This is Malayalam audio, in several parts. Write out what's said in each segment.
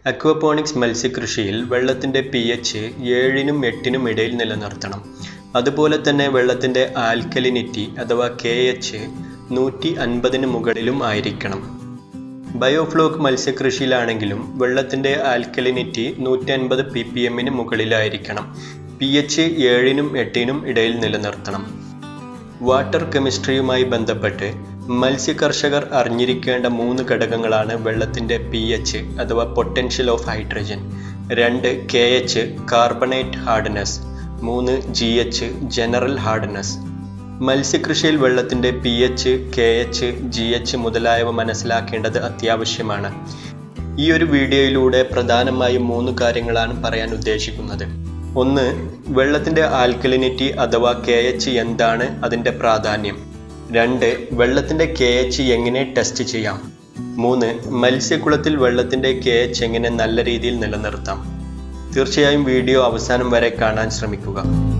അക്വപോണിക്സ് മത്സ്യകൃഷിയിൽ വെള്ളത്തിൻ്റെ പി എച്ച് ഏഴിനും എട്ടിനും ഇടയിൽ നിലനിർത്തണം അതുപോലെ തന്നെ വെള്ളത്തിൻ്റെ ആൽക്കലിനിറ്റി അഥവാ കെ എച്ച് നൂറ്റി അൻപതിന് മുകളിലും ആയിരിക്കണം ബയോഫ്ലോക്ക് മത്സ്യകൃഷിയിലാണെങ്കിലും വെള്ളത്തിൻ്റെ ആൽക്കലിനിറ്റി നൂറ്റി അൻപത് പി പി എമ്മിന് മുകളിലായിരിക്കണം പി എച്ച് ഏഴിനും എട്ടിനും ഇടയിൽ നിലനിർത്തണം വാട്ടർ കെമിസ്ട്രിയുമായി ബന്ധപ്പെട്ട് മത്സ്യകർഷകർ അറിഞ്ഞിരിക്കേണ്ട മൂന്ന് ഘടകങ്ങളാണ് വെള്ളത്തിൻ്റെ പി എച്ച് അഥവാ പൊട്ടൻഷ്യൽ ഓഫ് ഹൈഡ്രജൻ രണ്ട് കെ എച്ച് കാർബണേറ്റ് ഹാർഡ്നെസ് മൂന്ന് ജി എച്ച് ജനറൽ ഹാർഡ്നെസ് മത്സ്യകൃഷിയിൽ വെള്ളത്തിൻ്റെ P H K H G H മുതലായവ മനസ്സിലാക്കേണ്ടത് അത്യാവശ്യമാണ് ഈ ഒരു വീഡിയോയിലൂടെ പ്രധാനമായും മൂന്ന് കാര്യങ്ങളാണ് പറയാൻ ഉദ്ദേശിക്കുന്നത് ഒന്ന് വെള്ളത്തിൻ്റെ ആൽക്കലിനിറ്റി അഥവാ കെ എച്ച് എന്താണ് അതിൻ്റെ പ്രാധാന്യം രണ്ട് വെള്ളത്തിൻ്റെ കെ എച്ച് എങ്ങനെ ടെസ്റ്റ് ചെയ്യാം മൂന്ന് മത്സ്യക്കുളത്തിൽ വെള്ളത്തിൻ്റെ കെ എച്ച് എങ്ങനെ നല്ല രീതിയിൽ നിലനിർത്താം തീർച്ചയായും വീഡിയോ അവസാനം വരെ കാണാൻ ശ്രമിക്കുക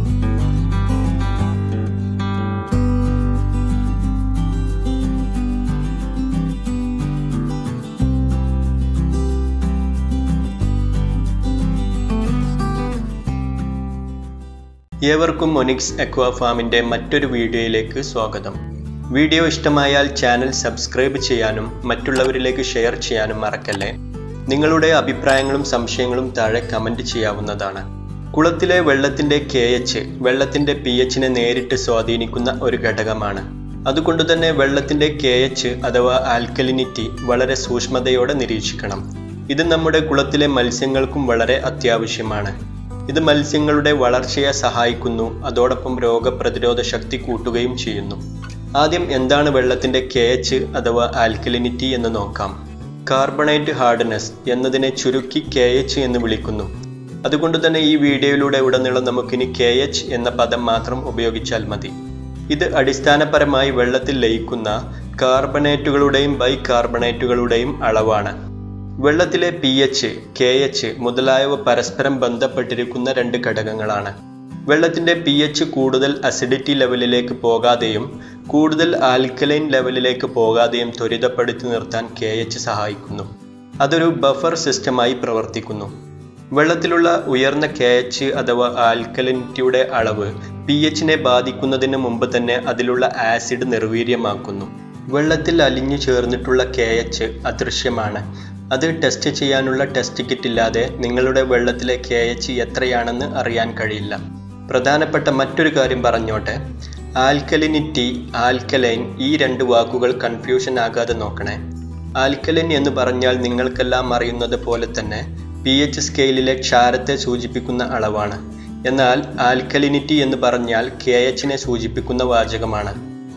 ഏവർക്കും ഒനിക്സ് അക്വാ ഫാമിൻ്റെ മറ്റൊരു വീഡിയോയിലേക്ക് സ്വാഗതം വീഡിയോ ഇഷ്ടമായാൽ ചാനൽ സബ്സ്ക്രൈബ് ചെയ്യാനും മറ്റുള്ളവരിലേക്ക് ഷെയർ ചെയ്യാനും മറക്കല്ലേ നിങ്ങളുടെ അഭിപ്രായങ്ങളും സംശയങ്ങളും താഴെ കമൻറ്റ് ചെയ്യാവുന്നതാണ് കുളത്തിലെ വെള്ളത്തിൻ്റെ കെ എച്ച് വെള്ളത്തിൻ്റെ പി എച്ചിനെ നേരിട്ട് സ്വാധീനിക്കുന്ന ഒരു ഘടകമാണ് അതുകൊണ്ട് തന്നെ വെള്ളത്തിൻ്റെ കെ എച്ച് അഥവാ ആൽക്കലിനിറ്റി വളരെ സൂക്ഷ്മതയോടെ നിരീക്ഷിക്കണം ഇത് നമ്മുടെ കുളത്തിലെ മത്സ്യങ്ങൾക്കും വളരെ അത്യാവശ്യമാണ് ഇത് മത്സ്യങ്ങളുടെ വളർച്ചയെ സഹായിക്കുന്നു അതോടൊപ്പം രോഗപ്രതിരോധ ശക്തി കൂട്ടുകയും ചെയ്യുന്നു ആദ്യം എന്താണ് വെള്ളത്തിൻ്റെ കെ എച്ച് അഥവാ ആൽക്കലിനിറ്റി എന്ന് നോക്കാം കാർബണേറ്റ് ഹാർഡ്നെസ് എന്നതിനെ ചുരുക്കി കെ എച്ച് എന്ന് വിളിക്കുന്നു അതുകൊണ്ട് തന്നെ ഈ വീഡിയോയിലൂടെ ഉടനീളം നമുക്കിനി കെ എച്ച് എന്ന പദം മാത്രം ഉപയോഗിച്ചാൽ മതി ഇത് അടിസ്ഥാനപരമായി വെള്ളത്തിൽ ലയിക്കുന്ന കാർബണേറ്റുകളുടെയും ബൈകാർബണേറ്റുകളുടെയും അളവാണ് വെള്ളത്തിലെ പി എച്ച് കെ എച്ച് മുതലായവ പരസ്പരം ബന്ധപ്പെട്ടിരിക്കുന്ന രണ്ട് ഘടകങ്ങളാണ് വെള്ളത്തിൻ്റെ പി എച്ച് കൂടുതൽ അസിഡിറ്റി ലെവലിലേക്ക് പോകാതെയും കൂടുതൽ ആൽക്കലൈൻ ലെവലിലേക്ക് പോകാതെയും ത്വരിതപ്പെടുത്തി നിർത്താൻ കെ എച്ച് സഹായിക്കുന്നു അതൊരു ബഫർ സിസ്റ്റമായി പ്രവർത്തിക്കുന്നു വെള്ളത്തിലുള്ള ഉയർന്ന കെ എച്ച് അഥവാ ആൽക്കലിനിറ്റിയുടെ അളവ് പി എച്ചിനെ ബാധിക്കുന്നതിന് മുമ്പ് തന്നെ അതിലുള്ള ആസിഡ് നിർവീര്യമാക്കുന്നു വെള്ളത്തിൽ അലിഞ്ഞു ചേർന്നിട്ടുള്ള കെ എച്ച് അദൃശ്യമാണ് അത് ടെസ്റ്റ് ചെയ്യാനുള്ള ടെസ്റ്റ് കിറ്റ് ഇല്ലാതെ നിങ്ങളുടെ വെള്ളത്തിലെ കെ എച്ച് എത്രയാണെന്ന് അറിയാൻ കഴിയില്ല പ്രധാനപ്പെട്ട മറ്റൊരു കാര്യം പറഞ്ഞോട്ടെ ആൽക്കലിനിറ്റി ആൽക്കലൈൻ ഈ രണ്ട് വാക്കുകൾ കൺഫ്യൂഷൻ ആകാതെ നോക്കണേ ആൽക്കലൈൻ എന്ന് പറഞ്ഞാൽ നിങ്ങൾക്കെല്ലാം അറിയുന്നത് പോലെ തന്നെ പി എച്ച് സ്കെയിലിലെ ക്ഷാരത്തെ സൂചിപ്പിക്കുന്ന അളവാണ് എന്നാൽ ആൽക്കലിനിറ്റി എന്ന് പറഞ്ഞാൽ കെ എച്ചിനെ സൂചിപ്പിക്കുന്ന വാചകമാണ്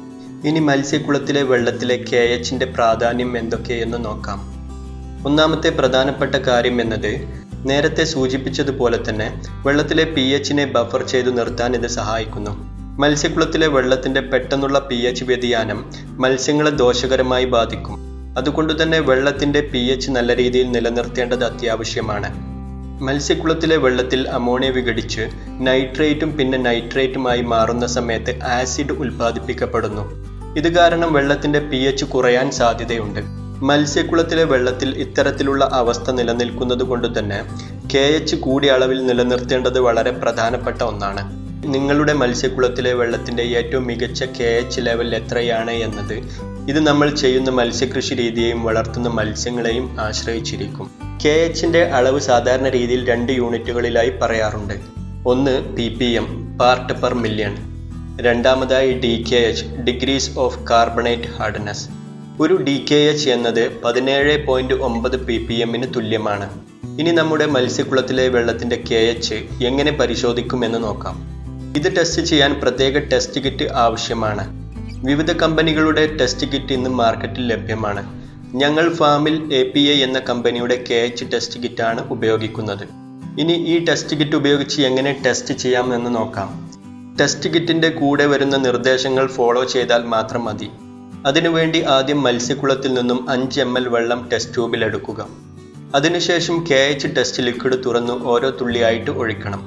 ഇനി മത്സ്യക്കുളത്തിലെ വെള്ളത്തിലെ കെ എച്ചിൻ്റെ പ്രാധാന്യം എന്തൊക്കെയെന്ന് നോക്കാം ഒന്നാമത്തെ പ്രധാനപ്പെട്ട കാര്യം എന്നത് നേരത്തെ സൂചിപ്പിച്ചതുപോലെ തന്നെ വെള്ളത്തിലെ പി എച്ചിനെ ബഫർ ചെയ്തു നിർത്താൻ ഇത് സഹായിക്കുന്നു മത്സ്യക്കുളത്തിലെ വെള്ളത്തിന്റെ പെട്ടെന്നുള്ള പി എച്ച് വ്യതിയാനം മത്സ്യങ്ങളെ ദോഷകരമായി ബാധിക്കും അതുകൊണ്ട് തന്നെ വെള്ളത്തിന്റെ പി എച്ച് നല്ല രീതിയിൽ നിലനിർത്തേണ്ടത് അത്യാവശ്യമാണ് മത്സ്യക്കുളത്തിലെ വെള്ളത്തിൽ അമോണിയ വിഘടിച്ച് നൈട്രേറ്റും പിന്നെ നൈട്രേറ്റുമായി മാറുന്ന സമയത്ത് ആസിഡ് ഉൽപ്പാദിപ്പിക്കപ്പെടുന്നു ഇത് കാരണം വെള്ളത്തിന്റെ പി എച്ച് കുറയാൻ സാധ്യതയുണ്ട് മത്സ്യക്കുളത്തിലെ വെള്ളത്തിൽ ഇത്തരത്തിലുള്ള അവസ്ഥ നിലനിൽക്കുന്നത് കൊണ്ട് തന്നെ കെ എച്ച് കൂടിയ അളവിൽ നിലനിർത്തേണ്ടത് വളരെ പ്രധാനപ്പെട്ട ഒന്നാണ് നിങ്ങളുടെ മത്സ്യക്കുളത്തിലെ വെള്ളത്തിന്റെ ഏറ്റവും മികച്ച കെ എച്ച് ലെവൽ എത്രയാണ് എന്നത് ഇത് നമ്മൾ ചെയ്യുന്ന മത്സ്യകൃഷി രീതിയെയും വളർത്തുന്ന മത്സ്യങ്ങളെയും ആശ്രയിച്ചിരിക്കും കെ എച്ചിന്റെ അളവ് സാധാരണ രീതിയിൽ രണ്ട് യൂണിറ്റുകളിലായി പറയാറുണ്ട് ഒന്ന് P P M part per million രണ്ടാമതായി D K H degrees of carbonate hardness ഒരു ഡി കെ എച്ച് എന്നത് പതിനേഴ് പോയിന്റ് ഒമ്പത് പി പി എമ്മിന് തുല്യമാണ് ഇനി നമ്മുടെ മത്സ്യക്കുളത്തിലെ വെള്ളത്തിന്റെ കെ എച്ച് എങ്ങനെ പരിശോധിക്കുമെന്ന് നോക്കാം ഇത് ടെസ്റ്റ് ചെയ്യാൻ പ്രത്യേക ടെസ്റ്റ് കിറ്റ് ആവശ്യമാണ് വിവിധ കമ്പനികളുടെ ടെസ്റ്റ് കിറ്റ് ഇന്ന് മാർക്കറ്റിൽ ലഭ്യമാണ് ഞങ്ങൾ ഫാമിൽ എ പി ഐ എന്ന കമ്പനിയുടെ കെ എച്ച് ടെസ്റ്റ് കിറ്റാണ് ഉപയോഗിക്കുന്നത് ഇനി ഈ ടെസ്റ്റ് കിറ്റ് ഉപയോഗിച്ച് എങ്ങനെ ടെസ്റ്റ് ചെയ്യാം എന്ന് നോക്കാം ടെസ്റ്റ് കിറ്റിന്റെ കൂടെ വരുന്ന നിർദ്ദേശങ്ങൾ ഫോളോ ചെയ്താൽ മാത്രം മതി അതിനുവേണ്ടി ആദ്യം മത്സ്യക്കുളത്തിൽ നിന്നും അഞ്ച് എം എൽ വെള്ളം ടെസ്റ്റ് ട്യൂബിൽ എടുക്കുക അതിനുശേഷം കെ എച്ച് ടെസ്റ്റ് ലിക്വിഡ് തുറന്ന് ഓരോ തുള്ളിയായിട്ട് ഒഴിക്കണം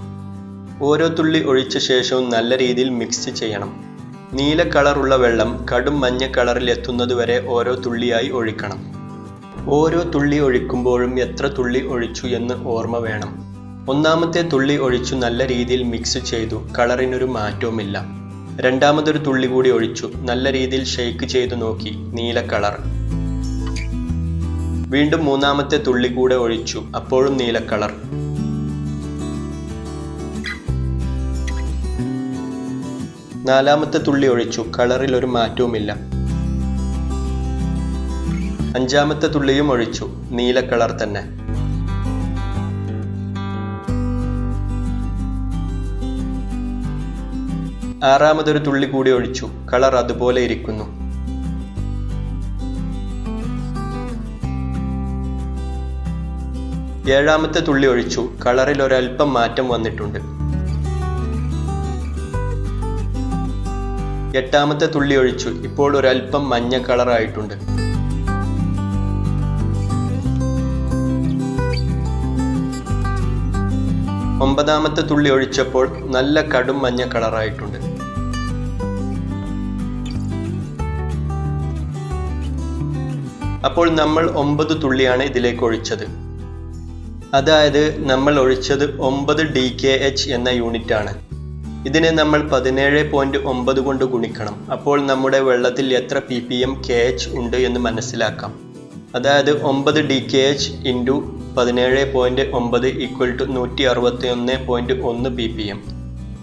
ഓരോ തുള്ളി ഒഴിച്ച ശേഷവും നല്ല രീതിയിൽ മിക്സ് ചെയ്യണം നീല കളറുള്ള വെള്ളം കടും മഞ്ഞ കളറിൽ എത്തുന്നതുവരെ ഓരോ തുള്ളിയായി ഒഴിക്കണം ഓരോ തുള്ളി ഒഴിക്കുമ്പോഴും എത്ര തുള്ളി ഒഴിച്ചു എന്ന് ഓർമ്മ വേണം ഒന്നാമത്തെ തുള്ളി ഒഴിച്ചു നല്ല രീതിയിൽ മിക്സ് ചെയ്തു കളറിനൊരു മാറ്റവുമില്ല രണ്ടാമതൊരു തുള്ളി കൂടി ഒഴിച്ചു നല്ല രീതിയിൽ ഷെയ്ക്ക് ചെയ്തു നോക്കി നീല കളർ വീണ്ടും മൂന്നാമത്തെ തുള്ളി കൂടെ ഒഴിച്ചു അപ്പോഴും നീല കളർ നാലാമത്തെ തുള്ളി ഒഴിച്ചു കളറിൽ ഒരു മാറ്റവുമില്ല അഞ്ചാമത്തെ തുള്ളിയും ഒഴിച്ചു നീല കളർ തന്നെ ആറാമതൊരു തുള്ളി കൂടി ഒഴിച്ചു കളർ അതുപോലെ ഇരിക്കുന്നു ഏഴാമത്തെ തുള്ളി ഒഴിച്ചു കളറിൽ ഒരൽപ്പം മാറ്റം വന്നിട്ടുണ്ട് എട്ടാമത്തെ തുള്ളി ഒഴിച്ചു ഇപ്പോൾ ഒരൽപ്പം മഞ്ഞ കളറായിട്ടുണ്ട് ഒമ്പതാമത്തെ തുള്ളി ഒഴിച്ചപ്പോൾ നല്ല കടും മഞ്ഞ കളറായിട്ടുണ്ട് അപ്പോൾ നമ്മൾ ഒമ്പത് തുള്ളിയാണ് ഇതിലേക്ക് ഒഴിച്ചത് അതായത് നമ്മൾ ഒഴിച്ചത് ഒമ്പത് ഡി കെ എച്ച് എന്ന യൂണിറ്റ് ആണ് ഇതിനെ നമ്മൾ പതിനേഴ് പോയിന്റ് ഒമ്പത് കൊണ്ട് ഗുണിക്കണം അപ്പോൾ നമ്മുടെ വെള്ളത്തിൽ എത്ര P P M K H ഉണ്ട് എന്ന് മനസ്സിലാക്കാം അതായത് ഒമ്പത് ഡി കെ എച്ച് ഇൻറ്റു പതിനേഴ് പോയിന്റ് ഒമ്പത് ഈക്വൽ ടു നൂറ്റി അറുപത്തി ഒന്ന് പോയിന്റ് ഒന്ന് പി പി എം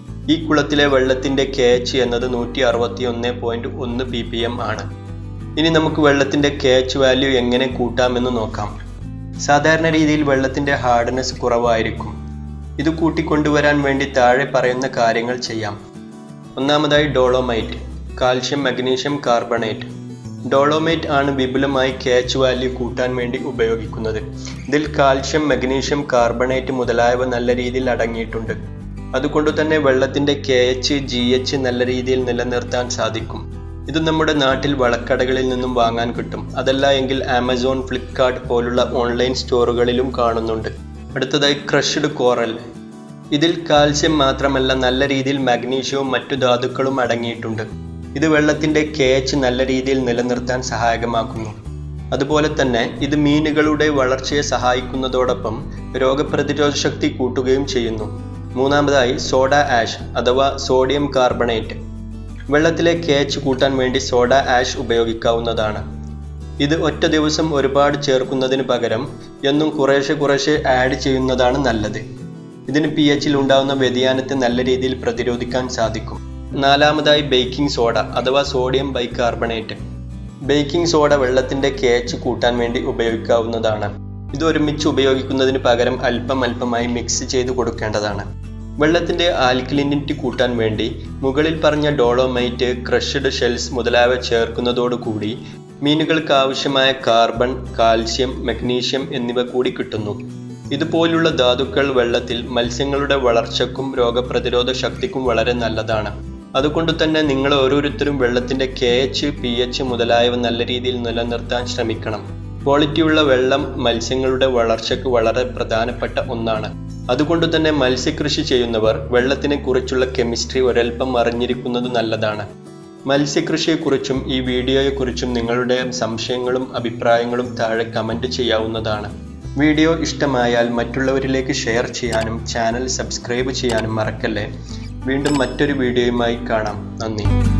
ഈ കുളത്തിലെ വെള്ളത്തിൻ്റെ കെ എച്ച് എന്നത് നൂറ്റി അറുപത്തി ഒന്ന് പോയിന്റ് ഒന്ന് പി പി എം ആണ് ഇനി നമുക്ക് വെള്ളത്തിൻ്റെ കെ എച്ച് വാല്യൂ എങ്ങനെ കൂട്ടാമെന്ന് നോക്കാം സാധാരണ രീതിയിൽ വെള്ളത്തിൻ്റെ ഹാർഡ്നെസ് കുറവായിരിക്കും ഇത് കൂട്ടിക്കൊണ്ടുവരാൻ വേണ്ടി താഴെ പറയുന്ന കാര്യങ്ങൾ ചെയ്യാം ഒന്നാമതായി dolomite calcium magnesium carbonate dolomite ആണ് വിപുലമായി കേച്ച് വാല്യൂ കൂട്ടാൻ വേണ്ടി ഉപയോഗിക്കുന്നത് ഇതിൽ കാൽഷ്യം മഗ്നീഷ്യം കാർബണേറ്റ് മുതലായവ നല്ല രീതിയിൽ അടങ്ങിയിട്ടുണ്ട് അതുകൊണ്ട് തന്നെ വെള്ളത്തിൻ്റെ കെ എച്ച് ജി എച്ച് നല്ല രീതിയിൽ നിലനിർത്താൻ സാധിക്കും ഇത് നമ്മുടെ നാട്ടിൽ വളക്കടകളിൽ നിന്നും വാങ്ങാൻ കിട്ടും അതല്ല എങ്കിൽ ആമസോൺ ഫ്ലിപ്കാർട്ട് പോലുള്ള ഓൺലൈൻ സ്റ്റോറുകളിലും കാണുന്നുണ്ട് അടുത്തതായി ക്രഷ്ഡ് കോറൽ ഇതിൽ കാൽസ്യം മാത്രമല്ല നല്ല രീതിയിൽ മാഗ്നീഷ്യവും മറ്റു ധാതുക്കളും അടങ്ങിയിട്ടുണ്ട് ഇത് വെള്ളത്തിൻ്റെ കെ എച്ച് നല്ല രീതിയിൽ നിലനിർത്താൻ സഹായകമാക്കുന്നു അതുപോലെ തന്നെ ഇത് മീനുകളുടെ വളർച്ചയെ സഹായിക്കുന്നതോടൊപ്പം രോഗപ്രതിരോധ ശക്തി കൂട്ടുകയും ചെയ്യുന്നു മൂന്നാമതായി സോഡ ആഷ് അഥവാ സോഡിയം കാർബണേറ്റ് വെള്ളത്തിലെ കെ എച്ച് കൂട്ടാൻ വേണ്ടി സോഡ ആഷ് ഉപയോഗിക്കാവുന്നതാണ് ഇത് ഒറ്റ ദിവസം ഒരുപാട് ചേർക്കുന്നതിന് പകരം എന്നും കുറേശ്ശെ കുറേശ്ശെ ആഡ് ചെയ്യുന്നതാണ് നല്ലത് ഇതിന് പി എച്ചിൽ ഉണ്ടാകുന്ന വ്യതിയാനത്തെ നല്ല രീതിയിൽ പ്രതിരോധിക്കാൻ സാധിക്കും നാലാമതായി ബേക്കിംഗ് സോഡ അഥവാ സോഡിയം ബൈകാർബണേറ്റ് ബേക്കിംഗ് സോഡ വെള്ളത്തിന്റെ കെ എച്ച് കൂട്ടാൻ വേണ്ടി ഉപയോഗിക്കാവുന്നതാണ് ഇത് ഒരുമിച്ച് ഉപയോഗിക്കുന്നതിന് പകരം അല്പം അല്പമായി മിക്സ് ചെയ്ത് കൊടുക്കേണ്ടതാണ് വെള്ളത്തിന്റെ ആൽക്കലിനിറ്റി കൂട്ടാൻ വേണ്ടി മുകളിൽ പറഞ്ഞ ഡോളോമൈറ്റ് ക്രഷ്ഡ് ഷെൽസ് മുതലായവ ചേർക്കുന്നതോടുകൂടി മീനുകൾക്ക് ആവശ്യമായ കാർബൺ കാൽസ്യം മഗ്നീഷ്യം എന്നിവ കൂടി കിട്ടുന്നു ഇതുപോലുള്ള ധാതുക്കൾ വെള്ളത്തിൽ മത്സ്യങ്ങളുടെ വളർച്ചയ്ക്കും രോഗപ്രതിരോധ ശക്തിക്കും വളരെ നല്ലതാണ് അതുകൊണ്ട് തന്നെ നിങ്ങൾ ഓരോരുത്തരും വെള്ളത്തിന്റെ കെ എച്ച് പി എച്ച് മുതലായവ നല്ല രീതിയിൽ നിലനിർത്താൻ ശ്രമിക്കണം ക്വാളിറ്റിയുള്ള വെള്ളം മത്സ്യങ്ങളുടെ വളർച്ചയ്ക്ക് വളരെ പ്രധാനപ്പെട്ട ഒന്നാണ് അതുകൊണ്ട് തന്നെ മത്സ്യകൃഷി ചെയ്യുന്നവർ വെള്ളത്തിനെ കുറിച്ചുള്ള കെമിസ്ട്രി ഒരൽപ്പം അറിഞ്ഞിരിക്കുന്നത് നല്ലതാണ് മത്സ്യകൃഷിയെക്കുറിച്ചും ഈ വീഡിയോയെക്കുറിച്ചും നിങ്ങളുടെ സംശയങ്ങളും അഭിപ്രായങ്ങളും താഴെ കമൻറ്റ് ചെയ്യാവുന്നതാണ് വീഡിയോ ഇഷ്ടമായാൽ മറ്റുള്ളവരിലേക്ക് ഷെയർ ചെയ്യാനും ചാനൽ സബ്സ്ക്രൈബ് ചെയ്യാനും മറക്കല്ലേ വീണ്ടും മറ്റൊരു വീഡിയോയുമായി കാണാം നന്ദി